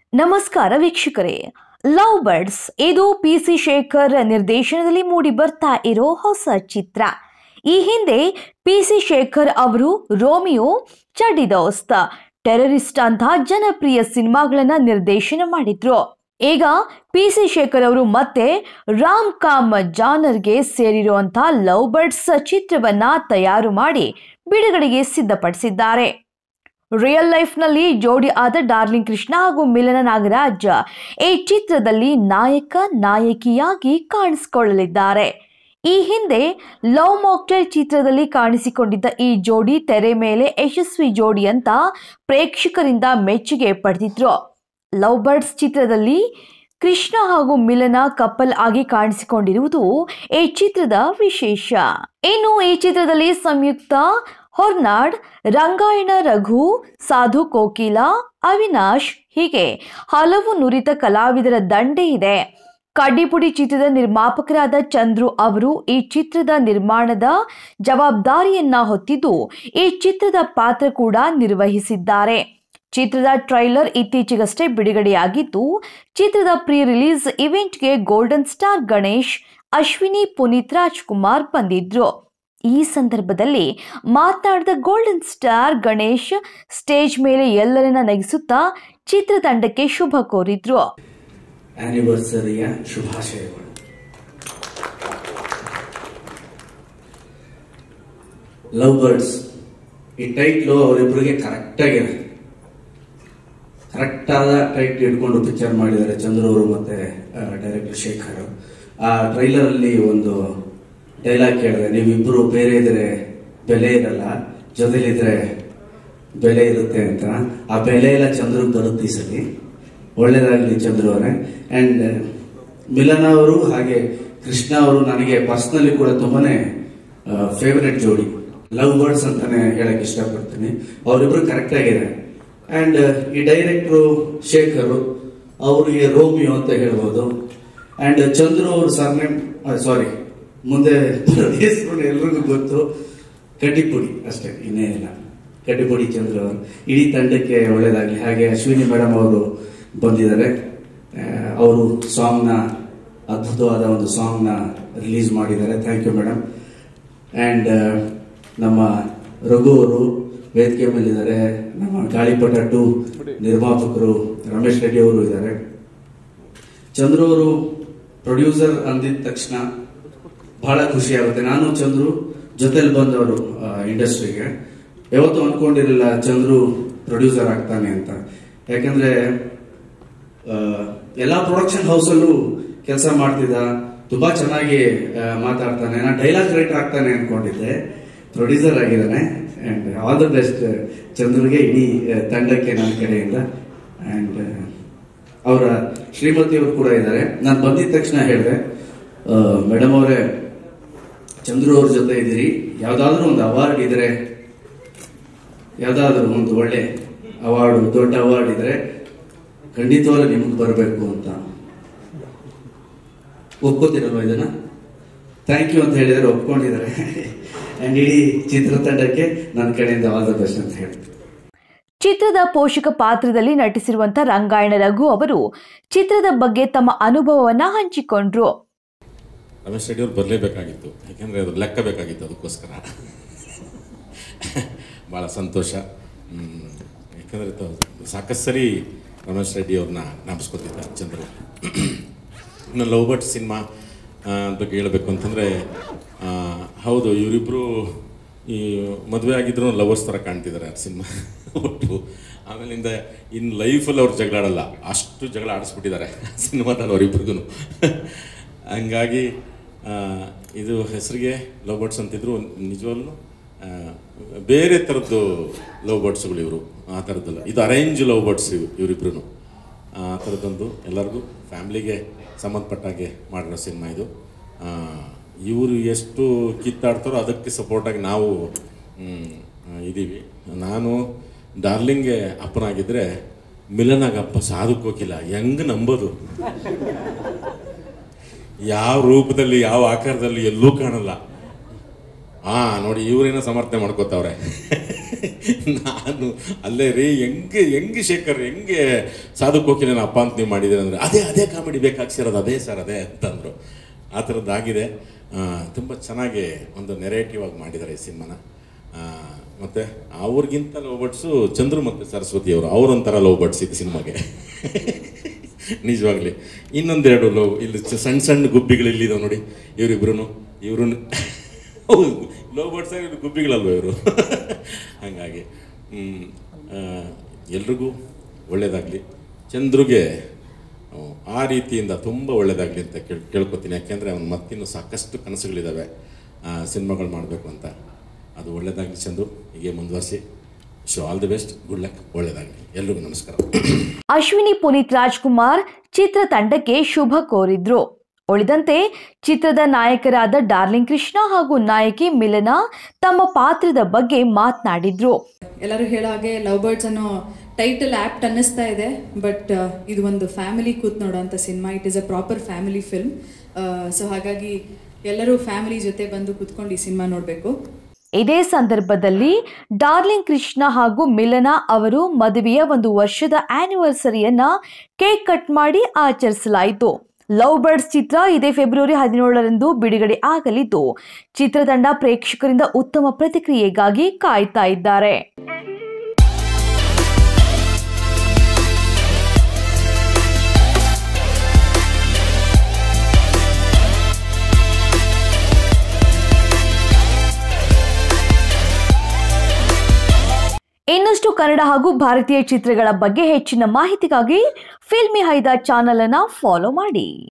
ನಮಸ್ಕಾರ ವೀಕ್ಷಕರೇ love birds ಇದು ಪಿ ಸಿ ಶೇಖರ್ ನಿರ್ದೇಶನದಲ್ಲಿ ಮೂಡಿ ಬರ್ತಾ ಇರೋ ಹೊಸ ಚಿತ್ರ ಈ ಹಿಂದೆ ಪಿ ಸಿ ಶೇಖರ್ ಅವರು ರೋಮಿಯೋ ಚಡ್ಡಿ ದೋಸ್ತ್ ಟೆರರಿಸ್ಟ್ ಅಂತ ಜನಪ್ರಿಯ ಸಿನಿಮಾಗಳನ್ನ ನಿರ್ದೇಶನ ಮಾಡಿದ್ರು ಈಗ ಪಿ ಸಿ ಶೇಖರ್ ಅವರು ಮತ್ತೆ ರಾಮ್ ಕಾಮ್ ಜಾನರ್ಗೆ ಸೇರಿರುವಂತ ಲವ್ ಬರ್ಡ್ಸ್ ಚಿತ್ರವನ್ನ ತಯಾರು ಮಾಡಿ ಬಿಡುಗಡೆಗೆ ಸಿದ್ಧಪಡಿಸಿದ್ದಾರೆ ರಿಯಲ್ ಲೈಫ್ನಲ್ಲಿ ಜೋಡಿ ಆದ ಡಾರ್ಲಿಂಗ್ ಕೃಷ್ಣ ಹಾಗೂ ಮಿಲನ ನಾಗರಾಜ್ ಈ ಚಿತ್ರದಲ್ಲಿ ನಾಯಕ ನಾಯಕಿಯಾಗಿ ಕಾಣಿಸಿಕೊಳ್ಳಲಿದ್ದಾರೆ ಈ ಹಿಂದೆ ಲವ್ ಮಾಕ್ಟೈಲ್ ಚಿತ್ರದಲ್ಲಿ ಕಾಣಿಸಿಕೊಂಡಿದ್ದ ಈ ಜೋಡಿ ತೆರೆ ಮೇಲೆ ಯಶಸ್ವಿ ಜೋಡಿ ಅಂತ ಪ್ರೇಕ್ಷಕರಿಂದ ಮೆಚ್ಚುಗೆ ಪಡೆದಿದ್ರು ಲವ್ ಬರ್ಡ್ಸ್ ಚಿತ್ರದಲ್ಲಿ ಕೃಷ್ಣ ಹಾಗೂ ಮಿಲನ ಕಪಲ್ ಆಗಿ ಕಾಣಿಸಿಕೊಂಡಿರುವುದು ಈ ಚಿತ್ರದ ವಿಶೇಷ ಇನ್ನು ಈ ಚಿತ್ರದಲ್ಲಿ ಸಂಯುಕ್ತ ಹೊರ್ನಾಡ್ ರಂಗಾಯಣ ರಘು ಸಾಧು ಕೋಕಿಲ ಅವಿನಾಶ್ ಹೀಗೆ ಹಲವು ನುರಿತ ಕಲಾವಿದರ ದಂಡೆ ಇದೆ ಕಡ್ಡಿಪುಡಿ ಚಿತ್ರದ ನಿರ್ಮಾಪಕರಾದ ಚಂದ್ರು ಅವರು ಈ ಚಿತ್ರದ ನಿರ್ಮಾಣದ ಜವಾಬ್ದಾರಿಯನ್ನ ಹೊತ್ತಿದ್ದು ಈ ಚಿತ್ರದ ಪಾತ್ರ ಕೂಡ ನಿರ್ವಹಿಸಿದ್ದಾರೆ ಚಿತ್ರದ ಟ್ರೈಲರ್ ಇತ್ತೀಚೆಗಷ್ಟೇ ಬಿಡುಗಡೆಯಾಗಿದ್ದು ಚಿತ್ರದ ಪ್ರೀ ರಿಲೀಸ್ ಇವೆಂಟ್ಗೆ ಗೋಲ್ಡನ್ ಸ್ಟಾರ್ ಗಣೇಶ್ ಅಶ್ವಿನಿ ಪುನೀತ್ ರಾಜ್ಕುಮಾರ್ ಬಂದಿದ್ರು ಈ ಸಂದರ್ಭದಲ್ಲಿ ಮಾತನಾಡಿದ ಗೋಲ್ಡನ್ ಸ್ಟಾರ್ ಗಣೇಶ್ ಸ್ಟೇಜ್ ಮೇಲೆ ಎಲ್ಲರನ್ನ ನಗಿಸುತ್ತಾ ಚಿತ್ರತಂಡಕ್ಕೆ ಶುಭ ಕೋರಿದ್ರು ಆನಿವರ್ಸರಿಯ ಶುಭಾಶಯಗಳು ಲವ್ ಬರ್ಡ್ಸ್ ಈ ಟೈಟ್ಲು ಅವರಿಬ್ಬರಿಗೆ ಕರೆಕ್ಟ್ ಆಗಿದೆ ಕರೆಕ್ಟ್ ಆದ ಟೈಟ್ ಇಟ್ಕೊಂಡು ಪಿಕ್ಚರ್ ಮಾಡಿದ್ದಾರೆ ಚಂದ್ರ ಅವರು ಮತ್ತೆ ಡೈರೆಕ್ಟರ್ ಶೇಖರ್ ಆ ಟ್ರೈಲರ್ ಅಲ್ಲಿ ಒಂದು ಡೈಲಾಗ್ ಕೇಳಿದೆ ನೀವಿಬ್ರು ಬೇರೆ ಇದ್ರೆ ಬೆಲೆ ಇರಲ್ಲ ಜೊತೆಲಿದ್ರೆ ಬೆಲೆ ಇರುತ್ತೆ ಅಂತ ಆ ಬೆಲೆ ಎಲ್ಲ ಚಂದ್ರಗ್ ಬರುತ್ತೆ ಈ ಸತಿ ಒಳ್ಳೇದಾಗಲಿ ಚಂದ್ರು ಅವರೇ ಅಂಡ್ ಮಿಲನ ಅವರು ಹಾಗೆ ಕೃಷ್ಣ ಅವರು ನನಗೆ ಪರ್ಸನಲಿ ಕೂಡ ತುಂಬಾನೇ ಫೇವರೆಟ್ ಜೋಡಿ ಲವ್ ಬರ್ಡ್ಸ್ ಅಂತಾನೆ ಹೇಳಕ್ ಇಷ್ಟಪಡ್ತೀನಿ ಅವರಿಬ್ರು ಕರೆಕ್ಟ್ ಆಗಿದೆ ಅಂಡ್ ಈ ಡೈರೆಕ್ಟ್ರು ಶೇಖರ್ ಅವರಿಗೆ ರೋಮಿಯೋ ಅಂತ ಹೇಳ್ಬೋದು ಅಂಡ್ ಚಂದ್ರು ಅವ್ರ ಸರ್ನೇಮ್ ಸಾರಿ ಮುಂದೆ ಹೆಸರು ಎಲ್ರಿಗೂ ಗೊತ್ತು ಕಡ್ಡಿಪುಡಿ ಅಷ್ಟೇ ಇನ್ನೇನಿಲ್ಲ ಕಡ್ಡಿಪುಡಿ ಚಂದ್ರ ಅವರು ಇಡೀ ತಂಡಕ್ಕೆ ಒಳ್ಳೇದಾಗ್ಲಿ ಹಾಗೆ ಅಶ್ವಿನಿ ಮೇಡಮ್ ಅವರು ಬಂದಿದ್ದಾರೆ ಅವರು ಸಾಂಗ್ನ ಅದ್ಭುತವಾದ ಒಂದು ಸಾಂಗ್ನ ರಿಲೀಸ್ ಮಾಡಿದ್ದಾರೆ ಥ್ಯಾಂಕ್ ಯು ಮೇಡಮ್ ಅಂಡ್ ನಮ್ಮ ರಘು ಅವರು ವೇದಿಕೆ ಮೇಲಿದ್ದಾರೆ ನಮ್ಮ ಗಾಳಿಪಟ ಟು ನಿರ್ಮಾಪಕರು ರಮೇಶ್ ರೆಡ್ಡಿ ಅವರು ಇದ್ದಾರೆ ಚಂದ್ರು ಅವರು ಪ್ರೊಡ್ಯೂಸರ್ ಅಂದಿದ ತಕ್ಷಣ ಬಹಳ ಖುಷಿ ಆಗುತ್ತೆ ನಾನು ಚಂದ್ರು ಜೊತೆಲಿ ಬಂದವರು ಇಂಡಸ್ಟ್ರಿಗೆ ಯಾವತ್ತೂ ಅನ್ಕೊಂಡಿರಲಿಲ್ಲ ಚಂದ್ರು ಪ್ರೊಡ್ಯೂಸರ್ ಆಗ್ತಾನೆ ಅಂತ ಯಾಕಂದ್ರೆ ಆ, ಎಲ್ಲಾ ಪ್ರೊಡಕ್ಷನ್ ಹೌಸಲ್ಲೂ ಕೆಲಸ ಮಾಡ್ತಿದ್ದ ತುಂಬಾ ಚೆನ್ನಾಗಿ ಆ, ಮಾತಾಡ್ತಾನೆ ನಾನು ಡೈಲಾಗ್ ರೈಟರ್ ಆಗ್ತಾನೆ ಅನ್ಕೊಂಡಿದ್ದೆ ಪ್ರೊಡ್ಯೂಸರ್ ಆಗಿದ್ದಾನೆ ಅಂಡ್ ಆಲ್ ದ ಬೆಸ್ಟ್ ಚಂದ್ರಿಗೆ ಇಡೀ ಆ, ತಂಡಕ್ಕೆ ನನ್ನ ಕಡೆಯಿಂದ ಅಂಡ್ ಅವರ ಶ್ರೀಮತಿ ಅವರು ಕೂಡ ಇದ್ದಾರೆ ನಾನು ಬಂದಿದ ತಕ್ಷಣ ಹೇಳಿದೆ ಮೇಡಮ್ ಅವರೇ ಚಂದ್ರು ಅವ್ರ ಜೊತೆ ಇದ್ದೀರಿ ಯಾವ್ದಾದ್ರು ಒಂದು ಅವಾರ್ಡ್ ಇದ್ರೆ ಯಾವ್ದಾದ್ರು ಒಂದು ಒಳ್ಳೆ ಅವಾರ್ಡ್ ದೊಡ್ಡ ಅವಾರ್ಡ್ ಇದ್ರೆ ಖಂಡಿತವಾಗ್ಲೂ ನಿಮ್ಗೆ ಬರಬೇಕು ಅಂತ ಒಪ್ಕೋತೀರಲ್ವ ಇದನ್ನ ಥ್ಯಾಂಕ್ ಯು ಅಂತ ಹೇಳಿದರೆ ಒಪ್ಕೊಂಡಿದ್ದಾರೆ ಅಂಡ್ ಇಡೀ ಚಿತ್ರತಂಡಕ್ಕೆ ನನ್ನ ಕಡೆಯಿಂದ ಆಲ್ ದ ಬೆಸ್ಟ್ ಅಂತ ಹೇಳ್ತೀನಿ ಚಿತ್ರದ ಪೋಷಕ ಪಾತ್ರದಲ್ಲಿ ನಟಿಸಿರುವಂತ ರಂಗಾಯಣ ರಘು ಅವರು ಚಿತ್ರದ ಬಗ್ಗೆ ತಮ್ಮ ಅನುಭವವನ್ನ ಹಂಚಿಕೊಂಡ್ರು ರಮೇಶ್ ರೆಡ್ಡಿ ಅವ್ರು ಬರಲೇಬೇಕಾಗಿತ್ತು ಯಾಕೆಂದರೆ ಅದು ಲೆಕ್ಕ ಬೇಕಾಗಿತ್ತು ಅದಕ್ಕೋಸ್ಕರ ಭಾಳ ಸಂತೋಷ ಹ್ಮ್. ಯಾಕೆಂದರೆ ತ- ಸಾಕಷ್ಟು ಸರಿ ರಮೇಶ್ ರೆಡ್ಡಿ ಅವ್ರನ್ನ ಜ್ಞಾಪಿಸ್ಕೊತಿದ್ದ ಚಂದ್ರು ಇನ್ನು ಲವ್ ಬರ್ಡ್ ಸಿನಿಮಾ ಬಗ್ಗೆ ಹೇಳಬೇಕು ಅಂತಂದರೆ ಹೌದು ಇವರಿಬ್ಬರು ಈ ಮದುವೆ ಆಗಿದ್ರು ಲವರ್ಸ್ ಥರ ಕಾಣ್ತಿದ್ದಾರೆ ಆ ಸಿನಿಮಾ ಒಟ್ಟು ಆಮೇಲಿಂದ ಇನ್ನು ಲೈಫಲ್ಲಿ ಅವ್ರು ಜಗಳ ಆಡಲ್ಲ ಅಷ್ಟು ಜಗಳ ಆಡಿಸ್ಬಿಟ್ಟಿದ್ದಾರೆ ಸಿನಿಮಾದಲ್ಲಿ ಅವರಿಬ್ರಿಗೂ ಹಂಗಾಗಿ ಆ, ಇದು ಹೆಸರಿಗೆ ಲವ್ ಬರ್ಡ್ಸ್ ಅಂತಿದ್ರು ನಿಜವಾಗ್ಲೂ ಆ, ಬೇರೆ ಥರದ್ದು ಲವ್ ಬರ್ಡ್ಸ್ಗಳು ಇವರು ಆ ಥರದ್ದಲ್ಲ ಇದು ಅರೇಂಜ್ ಲವ್ ಬರ್ಡ್ಸ್ ಇವು ಇವರಿಬ್ರು ಆ ಥರದ್ದೊಂದು ಎಲ್ಲರಿಗೂ ಫ್ಯಾಮ್ಲಿಗೆ ಸಂಬಂಧಪಟ್ಟಾಗೆ ಮಾಡಿರೋ ಸಿನಿಮಾ ಇದು ಇವರು ಎಷ್ಟು ಕಿತ್ತಾಡ್ತಾರೋ ಅದಕ್ಕೆ ಸಪೋರ್ಟಾಗಿ ನಾವು ಮ್, ಇದ್ದೀವಿ ನಾನು ಡಾರ್ಲಿಂಗ್ಗೆ ಅಪ್ಪನಾಗಿದ್ದರೆ ಮಿಲನಾಗ ಅಪ್ಪ ಸಾಧುಕೋಕಿಲ್ಲ ಹೆಂಗೆ ನಂಬೋದು ಯಾವ ರೂಪದಲ್ಲಿ ಯಾವ ಆಕಾರದಲ್ಲಿ ಎಲ್ಲೂ ಕಾಣಲ್ಲ ಹಾ ನೋಡಿ ಇವರೇನೋ ಸಮರ್ಥನೆ ಮಾಡ್ಕೋತಾವ್ರೆ ನಾನು ಅಲ್ಲೇ ರೀ ಹೆಂಗೆ ಹೆಂಗೆ ಶೇಖರ್ ಹೆಂಗೆ ಸಾಧು ಕೋಕಿಲನ ಅಪ್ಪ ಅಂತ ನೀವು ಮಾಡಿದ್ದೀರ ಅಂದರೆ ಅದೇ ಅದೇ ಕಾಮಿಡಿ ಬೇಕಾಗ್ಸಿರೋದು ಅದೇ ಸರ್ ಅದೇ ಅಂತಂದರು ಆ ಥರದ್ದಾಗಿದೆ ತುಂಬ ಚೆನ್ನಾಗಿ ಒಂದು ನೆರೇಟಿವ್ ಆಗಿ ಮಾಡಿದ್ದಾರೆ ಈ ಸಿನಿಮಾನ ಮತ್ತು ಅವ್ರಿಗಿಂತ ಲವ್ ಬರ್ಡ್ಸು ಚಂದ್ರು ಮತ್ತು ಸರಸ್ವತಿ ಅವರು ಅವರೊಂಥರ ಲವ್ ಬರ್ಡ್ಸ್ ಇದು ಸಿನಿಮಾಗೆ ನಿಜವಾಗ್ಲಿ ಇನ್ನೊಂದೆರಡು ಲವ್ ಇಲ್ಲಿ ಚ- ಸಣ್ಣ ಸಣ್ಣ ಗುಬ್ಬಿಗಳು ಇಲ್ಲಿದಾವೆ ನೋಡಿ ಇವರಿಬ್ರು ಇವರು ಹೌದು ಲವ್ ಬರ್ಡ್ಸ್ ಇವ್ರು ಗುಬ್ಬಿಗಳಲ್ವ ಇವರು ಹಾಗಾಗಿ ಹ್ಮ್, ಆ, ಎಲ್ರಿಗೂ ಒಳ್ಳೆಯದಾಗಲಿ ಚಂದ್ರುಗೆ ಅಹ್, ಆ ರೀತಿಯಿಂದ ತುಂಬ ಒಳ್ಳೆಯದಾಗಲಿ ಅಂತ ಕೇಳ್ ಕೇಳ್ಕೊತೀನಿ ಯಾಕೆಂದರೆ ಅವ್ನು ಮತ್ತಿನ್ನೂ ಸಾಕಷ್ಟು ಕನಸುಗಳಿದ್ದಾವೆ ಸಿನಿಮಾಗಳು ಮಾಡಬೇಕು ಅಂತ ಅದು ಒಳ್ಳೆಯದಾಗಲಿ ಚಂದ್ರು ಹೀಗೆ ಮುಂದುವರಿಸಿ so all the best good luck ಒಳ್ಳೆಯದಾಗಲಿ ಎಲ್ರಿಗೂ ನಮಸ್ಕಾರ ಅಶ್ವಿನಿ ಪುನೀತ್ ರಾಜ್ಕುಮಾರ್ ಚಿತ್ರತಂಡಕ್ಕೆ ಶುಭ ಕೋರಿದ್ರು ಉಳಿದಂತೆ ಚಿತ್ರದ ನಾಯಕರಾದ ಡಾರ್ಲಿಂಗ್ ಕೃಷ್ಣ ಹಾಗೂ ನಾಯಕಿ ಮಿಲನಾ ತಮ್ಮ ಪಾತ್ರದ ಬಗ್ಗೆ ಮಾತನಾಡಿದ್ರು ಎಲ್ಲರೂ ಹೇಳೋ ಹಾಗೆ ಲವ್ ಬರ್ಡ್ಸ್ ಅನ್ನೋ ಟೈಟಲ್ ಆ್ಯಪ್ಟ್ ಅನ್ನಿಸ್ತಾ ಇದೆ ಬಟ್ ಇದು ಒಂದು ಫ್ಯಾಮಿಲಿ ಕೂತ್ ನೋಡೋಂಥ cinema it is a proper family film so ಹಾಗಾಗಿ ಎಲ್ಲರೂ ಫ್ಯಾಮಿಲಿ ಜೊತೆ ಬಂದು ಕೂತ್ಕೊಂಡು ಈ ಸಿನಿಮಾ ನೋಡಬೇಕು ಇದೇ ಸಂದರ್ಭದಲ್ಲಿ ಡಾರ್ಲಿಂಗ್ ಕೃಷ್ಣ ಹಾಗೂ ಮಿಲನಾ ಅವರು ಮದುವೆಯ ಒಂದು ವರ್ಷದ ಆನಿವರ್ಸರಿಯನ್ನ ಕೇಕ್ ಕಟ್ ಮಾಡಿ ಆಚರಿಸಲಾಯಿತು ಲವ್ ಬರ್ಡ್ಸ್ ಚಿತ್ರ ಇದೇ ಫೆಬ್ರವರಿ ಹದಿನೇಳರಂದು ಬಿಡುಗಡೆ ಆಗಲಿದ್ದು ಚಿತ್ರತಂಡ ಪ್ರೇಕ್ಷಕರಿಂದ ಉತ್ತಮ ಪ್ರತಿಕ್ರಿಯೆಗಾಗಿ ಕಾಯ್ತಾ ಇದ್ದಾರೆ ಇನ್ನಷ್ಟು ಕನ್ನಡ ಹಾಗೂ ಭಾರತೀಯ ಚಿತ್ರಗಳ ಬಗ್ಗೆ ಹೆಚ್ಚಿನ ಮಾಹಿತಿಗಾಗಿ ಫಿಲ್ಮಿ ಹೈದ ಚಾನಲ್ ಅನ್ನ ಫಾಲೋ ಮಾಡಿ